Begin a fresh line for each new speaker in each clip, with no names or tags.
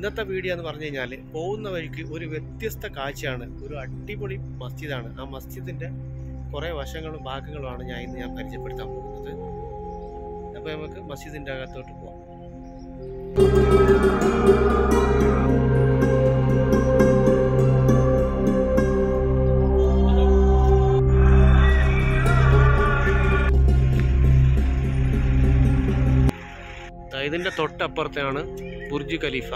ഇന്നത്തെ വീഡിയോ എന്ന് പറഞ്ഞു കഴിഞ്ഞാൽ പോകുന്ന വഴിക്ക് ഒരു വ്യത്യസ്ത കാഴ്ചയാണ് ഒരു അടിപൊളി മസ്ജിദാണ് ആ മസ്ജിദിൻ്റെ കുറേ വശങ്ങളും ഭാഗങ്ങളുമാണ് ഞാൻ ഇന്ന് ഞാൻ പരിചയപ്പെടുത്താൻ പോകുന്നത് അപ്പോൾ നമുക്ക് മസ്ജിദിൻ്റെ അകത്തോട്ട് പോകാം ദാ ഇതിൻ്റെ തൊട്ടപ്പുറത്താണ് ബുർജ് ഖലീഫ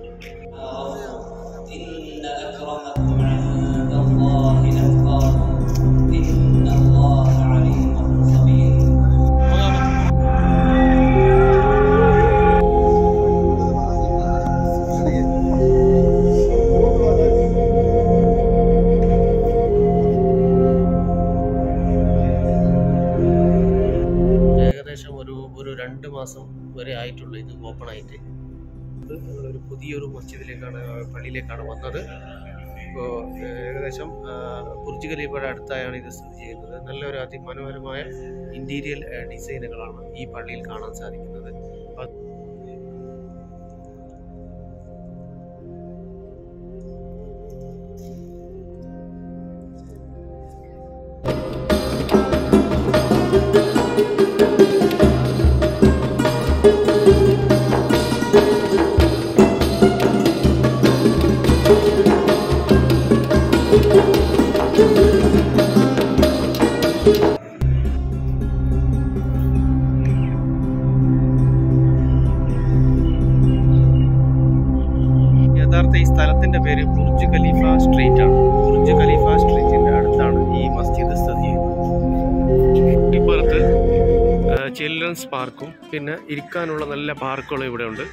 إن أكرمكم عند الله أتقاكم إن الله عليم خبير
ഏകദേശം ഒരു ഒരു രണ്ട് മാസം വരെ ആയിട്ടുള്ളൂ ഇത് ഓപ്പൺ ആയിട്ട് ഇത് ഒരു പുതിയൊരു മസ്ജിദിലേക്കാണ് പള്ളിയിലേക്കാണ് വന്നത് ഇപ്പോൾ ഏകദേശം ആ, ബുർജ് ഖലീഫയുടെ അടുത്തായാണ് ഇത് സ്ഥിതി ചെയ്യുന്നത് നല്ലൊരു അതിമനോഹരമായ ഇൻറ്റീരിയൽ ഡിസൈനുകളാണ് ഈ പള്ളിയിൽ കാണാൻ സാധിക്കുന്നത് അപ്പോൾ യഥാർത്ഥ ഈ സ്ഥലത്തിന്റെ പേര് ബുർജ് ഖലീഫ സ്ട്രീറ്റ് ആണ് ബുർജ് ഖലീഫ സ്ട്രീറ്റിന്റെ അടുത്താണ് ഈ മസ്ജിദ് സ്ഥിതി ചെയ്യുന്നത് ഇപ്പുറത്ത് ചിൽഡ്രൻസ് പാർക്കും പിന്നെ ഇരിക്കാനുള്ള നല്ല പാർക്കുകളും ഇവിടെ ഉണ്ട്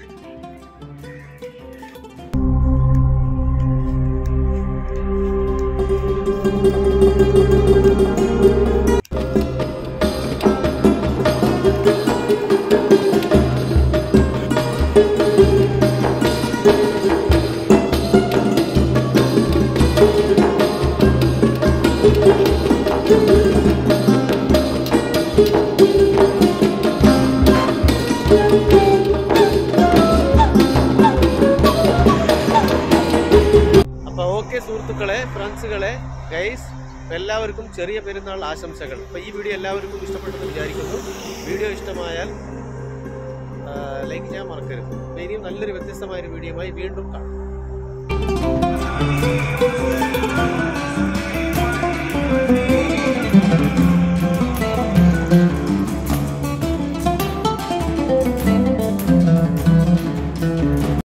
അപ്പൊ ഓക്കെ സുഹൃത്തുക്കളെ ഫ്രണ്ട്സുകളെ ഗൈസ് എല്ലാവർക്കും ചെറിയ പെരുന്നാൾ ആശംസകൾ അപ്പൊ ഈ വീഡിയോ എല്ലാവർക്കും ഇഷ്ടപ്പെട്ടെന്ന് വിചാരിക്കുന്നു വീഡിയോ ഇഷ്ടമായാൽ ലൈക്ക് ചെയ്യാൻ മറക്കരുത് അപ്പൊ ഇനിയും നല്ലൊരു വ്യത്യസ്തമായ ഒരു വീഡിയോയുമായി വീണ്ടും കാണാം